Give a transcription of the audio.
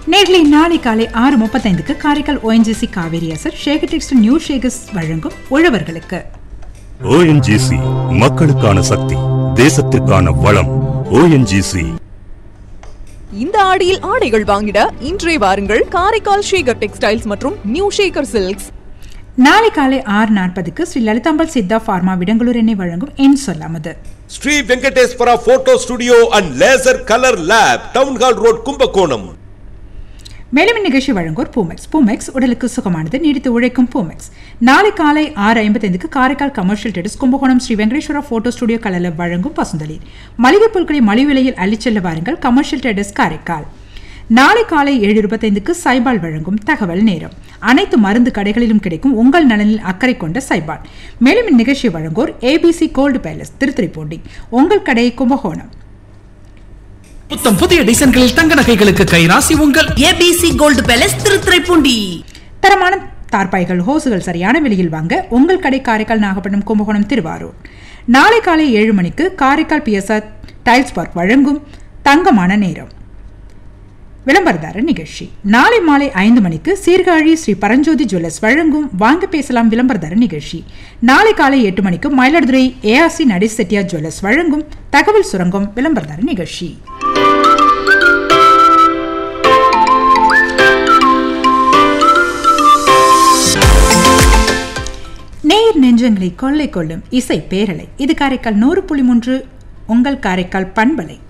நேர்களை நாளை காலை ஆறு முப்பத்தைந்துக்கு காரைக்கால் ஓஎன்ஜிசி காவேரி அசர் ஷேகர் டெக்ஸ்ட் நியூ ஷேகர்ஸ் வழங்கும் உழவர்களுக்கு ஓஎன்ஜிசி மக்களுக்கான சக்தி தேசத்திற்கான வளம் ஓஎன்ஜிசி இந்த ஆடியில் ஆடைகள் வாங்கிட இன்றே வாருங்கள் காரைக்கால் ஷேகர் டெக்ஸ்டைல்ஸ் மற்றும் நியூ ஷேகர் சில்க்ஸ் நாளை காலை ஆறு நாற்பதுக்கு ஸ்ரீ லலிதாம்பல் சித்தா ஃபார்மா விடங்களூர் எண்ணெய் வழங்கும் என் சொல்லாமது Sri Venkateswara photo studio and laser colour lab town hall road Kumbakonam மேலும் இந்நிகழ்ச்சி வழங்குவோர் பூமெக்ஸ் பூமெக்ஸ் உடலுக்கு சுகமானது நீடித்து உழைக்கும் பூமெக்ஸ் நாளை காலை ஆறு ஐம்பத்தைந்துக்கு காரைக்கால் கமர்ஷியல் டெடிஸ் கும்பகோணம் ஸ்ரீ வெங்கடேஸ்வரா போட்டோ ஸ்டுடியோ கலல வழங்கும் பசுந்தளிர் மளிகை பொருட்களை மலிவு விலையில் அள்ளிச்செல்ல வாருங்கள் கமர்ஷியல் டெடிஸ் காரைக்கால் நாளை காலை ஏழு இருபத்தைந்துக்கு சைபால் வழங்கும் தகவல் நேரம் அனைத்து மருந்து கடைகளிலும் கிடைக்கும் உங்கள் நலனில் அக்கறை கொண்ட சைபால் மேலும் இந்நிகழ்ச்சி வழங்குவோர் ஏபிசி கோல்டு பேலஸ் திருத்துறைப்பூண்டி உங்கள் கடை கும்பகோணம் புத்தம் புதிய டிசைன்களில் தங்க நகைகளுக்கு கைராசி உங்கள் ஏபிசி கோல்டு பேலஸ் திருத்துறைப்பூண்டி தரமான தார்பாய்கள் ஹோசுகள் சரியான விலையில் வாங்க உங்கள் கடை காரைக்கால் நாகப்பட்டினம் கும்பகோணம் திருவாரூர் நாளை காலை ஏழு மணிக்கு காரைக்கால் பிஎஸ்ஆர் டைல்ஸ் பார்க் வழங்கும் தங்கமான நேரம் விளம்பரதார நிகழ்ச்சி நாளை மாலை ஐந்து மணிக்கு சீர்காழி ஸ்ரீ பரஞ்சோதி ஜுவல்லர்ஸ் வழங்கும் வாங்க பேசலாம் விளம்பரதார நிகழ்ச்சி நாளை காலை எட்டு மணிக்கு மயிலாடுதுறை ஏஆர்சி நடேஷ் செட்டியார் ஜுவல்லர்ஸ் வழங்கும் தகவல் சுரங்கம் விளம்பரதார நிகழ்ச்சி நேர் நெஞ்சங்களை கொள்ளை கொள்ளும் இசை பேரலை இது காரைக்கால் நூறு புள்ளி மூன்று உங்கள் காரைக்கால் பண்பலை